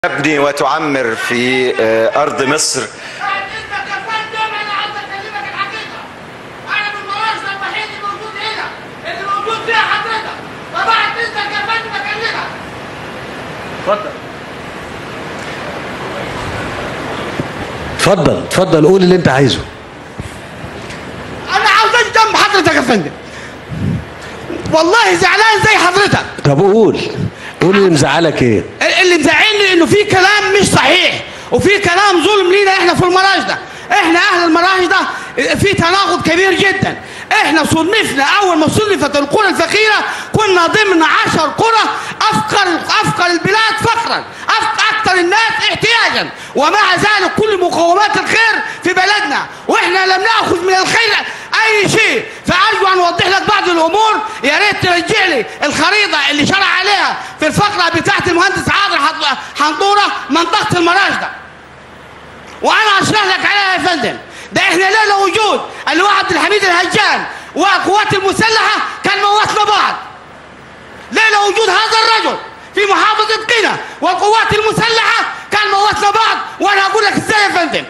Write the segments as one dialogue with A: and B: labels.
A: تبني وتعمر في آه، أرض مصر
B: بعد اذنك يا فندم انا عاوز اكلمك الحقيقه انا من المراجع الوحيد الموجود هنا اللي موجود فيها حضرتك فبعد اذنك يا فندم اكلمك
C: اتفضل اتفضل قول اللي انت عايزه
B: انا عاوز جنب حضرتك يا فندم والله زعلان زي حضرتك
C: طب قول قول اللي مزعلك ايه
B: اللي مزعلني انه في كلام مش صحيح وفي كلام ظلم لينا احنا في المراج ده احنا اهل المراج ده في تناقض كبير جدا احنا صنفنا اول ما صنفت القرى الفقيره كنا ضمن عشر قرى افقر افقر البلاد فقرا أف- اكثر الناس احتياجا ومع ذلك كل مقومات الخير في بلدنا واحنا لم ناخذ من الخير اي شيء فارجو ان اوضح لك بعض الامور يا ريت ترجع لي الخريطه اللي شرع عليها في الفقره بتاعت المهندس عادل حط- حنطوره منطقه المراج ده وانا اشرح لك عليها يا فندم ده احنا لولا وجود اللواء عبد الحميد الهجان والقوات المسلحه كان موتنا بعض لولا وجود هذا الرجل في محافظه قنا والقوات المسلحه كان موتنا بعض وانا اقول لك ازاي يا فندم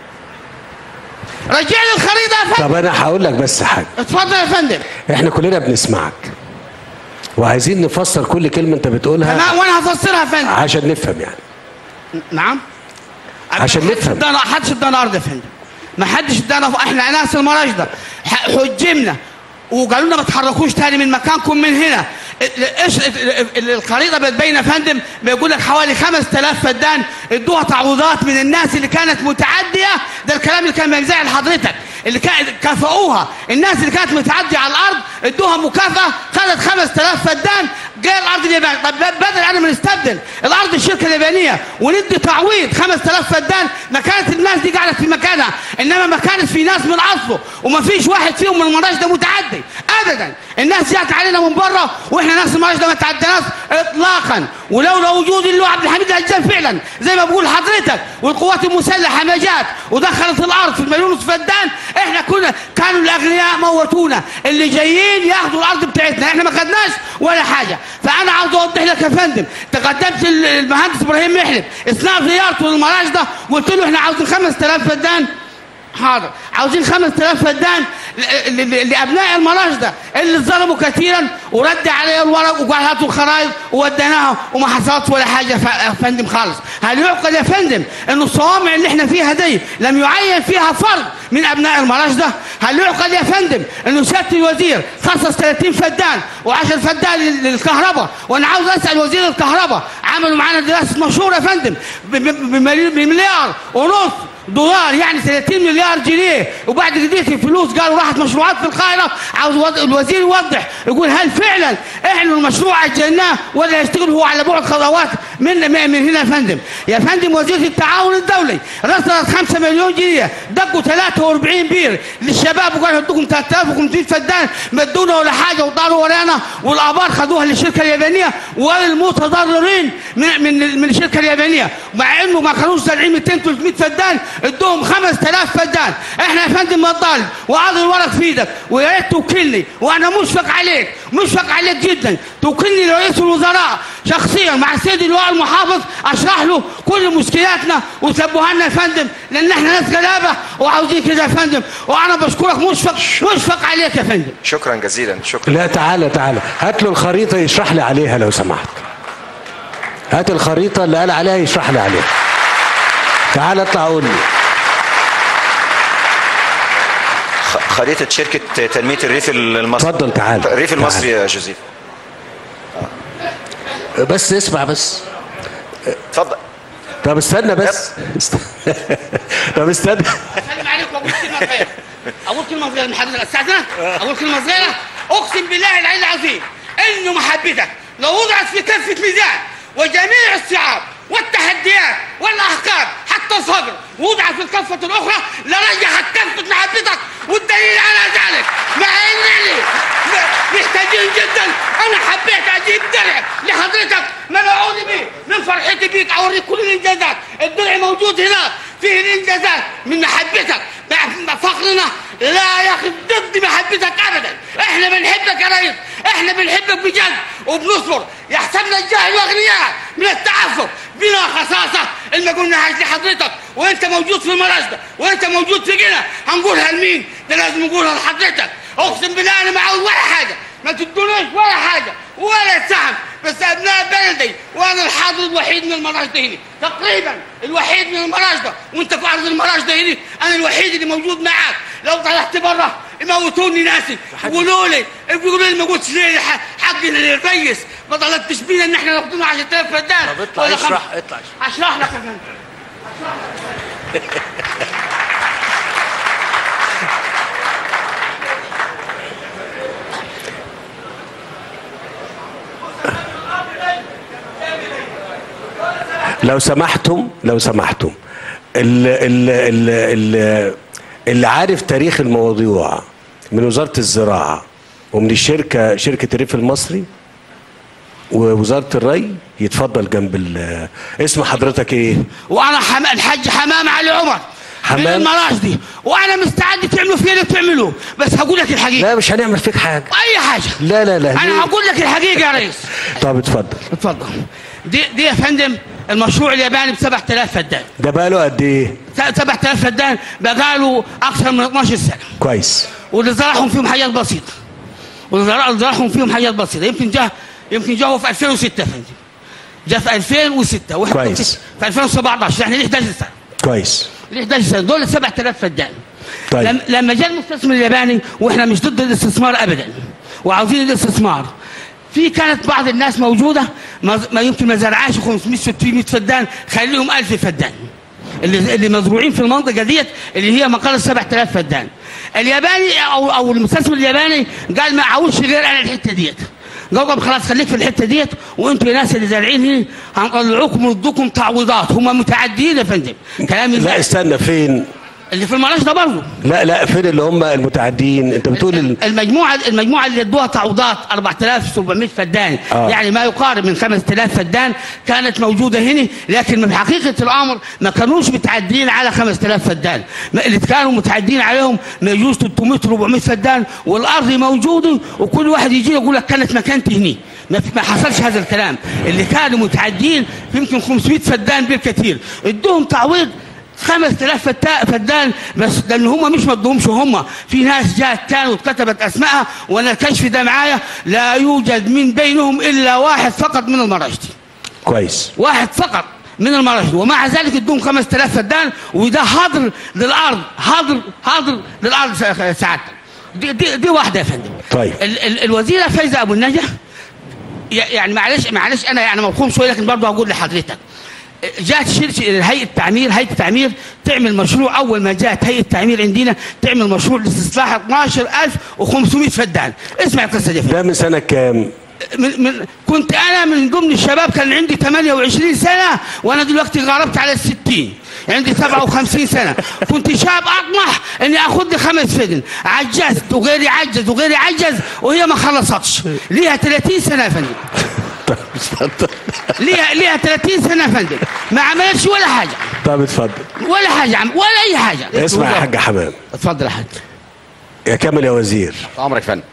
B: رجع لي الخريطه يا فندم
C: طب انا هقول لك بس حاجه
B: اتفضل يا فندم
C: احنا كلنا بنسمعك وعايزين نفسر كل كلمه انت بتقولها
B: تمام وانا هفسرها يا فندم
C: عشان نفهم يعني
B: نعم
C: عشان
B: محدش
C: نفهم.
B: ادانا حدش ادانا ارض يا فندم ما حدش ادانا احنا ناس المراج ده ح- حجمنا وقالوا لنا ما تحركوش تاني من مكانكم من هنا ال- ايش ال- ال- الخريطه بتبين يا فندم بيقول لك حوالي 5000 فدان ادوها تعويضات من الناس اللي كانت متعديه ده الكلام اللي كان بيزعل حضرتك اللي كان كافئوها الناس اللي كانت متعديه على الارض ادوها مكافاه خدت 5000 فدان جاي الارض اليابانيه طب بدل انا ما نستبدل الارض الشركه اليابانيه وندي تعويض 5000 فدان ما كانت الناس دي قاعده في مكانها انما ما كانت في ناس من اصله وما فيش واحد فيهم من المراج ده متعدي ابدا الناس جات علينا من بره واحنا ناس المراج ده ما تعديناش اطلاقا ولولا وجود اللواء عبد الحميد الهجان فعلا زي ما بقول حضرتك والقوات المسلحه ما جات ودخلت الارض في المليون ونصف فدان احنا كنا كانوا الاغنياء موتونا اللي جايين ياخدوا الارض بتاعتنا احنا ما خدناش ولا حاجه فانا عاوز اوضح لك يا فندم تقدمت ل- المهندس ابراهيم محلب اثناء زيارته للمراج ده وقلت له احنا عاوزين 5000 فدان حاضر عاوزين 5000 فدان ل- ل- ل- لابناء المراج ده اللي ظلموا كثيرا ورد عليه الورق وقال هاتوا الخرائط ووديناها وما حصلت ولا حاجه ف- يا فندم خالص هل يعقل يا فندم انه الصوامع اللي احنا فيها دي لم يعين فيها فرد من ابناء المراج ده هل يعقل يا فندم انه سياده الوزير خصص 30 فدان و10 فدان لل- للكهرباء وانا عاوز اسال وزير الكهرباء عملوا معانا دراسه مشهوره يا فندم ب- ب- بمليون- بمليار ونص دولار يعني 30 مليار جنيه وبعد كده الفلوس قالوا راحت مشروعات في القاهره عاوز وض- الوزير يوضح يقول هل فعلا احنا المشروع اجلناه ولا يشتغل هو على بعد خطوات من من من هنا يا فندم يا فندم وزير التعاون الدولي رصدت 5 مليون جنيه دقوا 43 بير للشباب وقالوا هدوكم 3500 فدان ما ادونا ولا حاجه وطاروا ورانا والابار خدوها للشركه اليابانيه والمتضررين من من من الشركه اليابانيه مع انه ما كانوش زارعين 200 300 فدان ادوهم 5000 فدان احنا يا فندم بنطالب وهذا الورق في ايدك ويا ريت توكلني وانا مشفق عليك مشفق عليك جدا توكلني لرئيس الوزراء شخصيا مع السيد اللواء المحافظ اشرح له كل مشكلاتنا وتنبهوا لنا يا فندم لان احنا ناس غلابه وعاوزين كده يا فندم وانا بشكرك مشفق مشفق عليك يا فندم
A: شكرا جزيلا شكرا
C: لا تعالى تعالى هات له الخريطه يشرح لي عليها لو سمحت هات الخريطه اللي قال عليها يشرح لي عليها تعال اطلع قول لي
A: خ- خريطة شركة تنمية الريف المصري
C: اتفضل تعال
A: الريف
C: تعال.
A: المصري يا جوزيف
C: بس اسمع بس
A: اتفضل
C: طب استنى بس است- طب استنى
B: اسلم عليك واقول كلمه صغيره اقول كلمه صغيره من حضرتك استاذنا اقول كلمه صغيره اقسم بالله العلي العظيم انه محبتك لو وضعت في كفه ميزان وجميع الصعاب والتحديات والاحقاد حتى الصبر وضعت في الكفه الاخرى لرجحت كفه محبتك والدليل على ذلك مع انني محتاجين جدا انا حبيت اجيب درع لحضرتك منعوني به من فرحتي بيك اوريك كل الانجازات الدرع موجود هنا فيه الانجازات من محبتك مع فخرنا لا يا اخي ضد محبتك ابدا احنا بنحبك يا ريس احنا بنحبك بجد وبنصبر يحسبنا الجاهل واغنياء من التعفف بلا خصاصه اللي ما قلناهاش لحضرتك وانت موجود في المراشده وانت موجود في جنة هنقولها لمين؟ ده لازم نقولها لحضرتك اقسم بالله انا ما عاوز ولا حاجه ما تدونيش ولا حاجه ولا سهم بس ابناء بلدي وانا الحاضر الوحيد من المراشده هنا تقريبا الوحيد من المراشده وانت في ارض المراشده هنا انا الوحيد اللي موجود معاك لو طلعت بره يموتوني ناسي يقولوا لي يقولوا لي ما قلتش ليه ح- حقي للريس ما طلبتش بينا ان احنا ناخدونا 10000 فدان
C: طب اطلع
B: ولا
C: اشرح-
B: خمس-
C: اطلع
B: اشرح لك يا فندم
C: لو سمحتم لو سمحتم اللي, اللي, اللي, اللي عارف تاريخ الموضوع من وزارة الزراعة ومن الشركة شركة الريف المصري ووزارة الري يتفضل جنب ال- اسم حضرتك ايه؟
B: وانا حم... الحاج حمام علي عمر من
C: حمام؟
B: المراشدي وانا مستعد تعملوا فيا اللي تعملوه بس هقول لك الحقيقه
C: لا مش هنعمل فيك حاجة
B: اي حاجه
C: لا لا لا ليه؟
B: انا هقول لك الحقيقه يا ريس
C: طب اتفضل
B: اتفضل دي دي يا فندم المشروع الياباني ب 7000 فدان
C: ده بقاله قد ايه؟
B: 7000 فدان بقاله اكثر من 12 سنه
C: كويس
B: واللي زرعهم فيهم حاجات بسيطه واللي زرع- زرعهم فيهم حاجات بسيطه يمكن جه يمكن جه في 2006 يا فندم جه في 2006 واحنا
C: كويس.
B: في 2017 احنا ليه 11 سنه
C: كويس
B: ليه 11 سنه دول 7000 فدان
C: طيب.
B: لم- لما جاء المستثمر الياباني واحنا مش ضد الاستثمار ابدا وعاوزين الاستثمار في كانت بعض الناس موجوده ما, ما يمكن ما زرعاش 500 600 فدان خليهم 1000 فدان اللي اللي مزروعين في المنطقه ديت اللي هي مقر 7000 فدان الياباني او او المستثمر الياباني قال ما عاوزش غير انا الحته ديت قال طب خلاص خليك في الحته ديت وانتوا يا ناس اللي زارعين هنا هنطلعوكم وندوكم تعويضات هم متعدين يا فندم كلامي
C: لا استنى فين؟
B: اللي في المراش ده برضه
C: لا لا فين اللي هم المتعدين؟ انت بتقول ال...
B: المجموعه المجموعه اللي ادوها تعويضات 4700 فدان
C: آه.
B: يعني ما يقارب من 5000 فدان كانت موجوده هنا لكن من حقيقه الامر ما كانوش متعدين على 5000 فدان ما- اللي كانوا متعدين عليهم ما يجوز 300 400 فدان والارض موجوده وكل واحد يجي يقول لك كانت مكانتي هنا ما في- ما حصلش هذا الكلام اللي كانوا متعدين يمكن 500 فدان بالكثير ادوهم تعويض 5000 فتا- فدان بس لان هم مش مدهمش هم في ناس جات كانوا كتبت اسمائها وانا الكشف ده معايا لا يوجد من بينهم الا واحد فقط من المراشدي
C: كويس
B: واحد فقط من المراشد ومع ذلك ادوهم 5000 فدان وده هدر للارض هدر هدر للارض سا- سعادتك دي, دي, دي واحده يا فندم
C: طيب.
B: ال ال الوزيره فايزه ابو النجا ي- يعني معلش معلش انا يعني موقوم شويه لكن برضه هقول لحضرتك جات شركه هيئه تعمير هيئه التعمير تعمل مشروع اول ما جات هيئه التعمير عندنا تعمل مشروع لاستصلاح 12500 فدان اسمع القصه دي يا فندم.
C: ده من سنة كام؟
B: من من كنت انا من ضمن الشباب كان عندي 28 سنه وانا دلوقتي قربت على ال 60 عندي 57 سنه كنت شاب اطمح اني اخذ لي خمس فدن عجزت وغيري عجز وغيري عجز وهي ما خلصتش ليها 30 سنه يا فندم
C: طب اتفضل
B: ليها ليها 30 سنه يا فندم ما عملتش ولا حاجه
C: طب اتفضل
B: ولا حاجه عم ولا اي حاجه
C: اسمع يا حاج حمام
B: اتفضل يا حاج
C: يا كامل يا وزير
D: امرك فن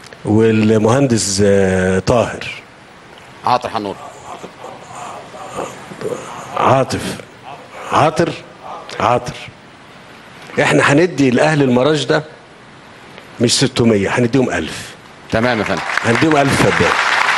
C: والمهندس آه، طاهر
D: عاطر حنور
C: عاطف عاطر عاطر احنا هندي لاهل المراج ده مش 600 هنديهم 1000
D: تمام يا فندم
C: هنديهم 1000 فدان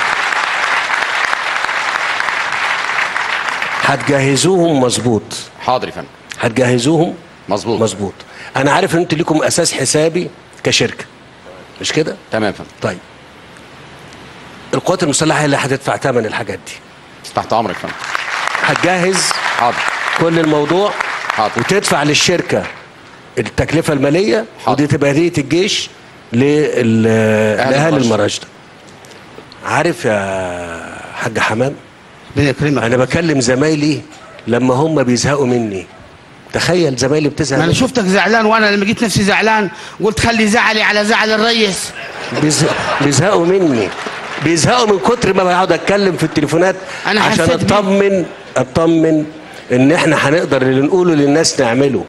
C: هتجهزوهم مظبوط
D: حاضر يا فندم
C: هتجهزوهم
D: مظبوط
C: مظبوط انا عارف ان انتوا ليكم اساس حسابي كشركه مش كده
D: تمام يا فندم
C: طيب القوات المسلحه هي اللي هتدفع ثمن الحاجات دي
D: تحت امرك يا فندم
C: هتجهز
D: حاضر
C: كل الموضوع
D: حاضر.
C: وتدفع للشركه التكلفه الماليه
D: حاضر.
C: ودي تبقى هديه الجيش لل- لاهل
D: المراج.
C: المراج ده عارف يا حاج حمام
B: ربنا يكرمك
C: انا بكلم زمايلي لما هم بيزهقوا مني تخيل زمايلي بتزهق
B: ما انا
C: مني.
B: شفتك زعلان وانا لما جيت نفسي زعلان قلت خلي زعلي على زعل الريس
C: بيزهق بيزهقوا مني بيزهقوا من كتر ما بقعد اتكلم في التليفونات
B: أنا
C: عشان
B: حسيت بيه.
C: اطمن اطمن ان احنا هنقدر اللي نقوله للناس نعمله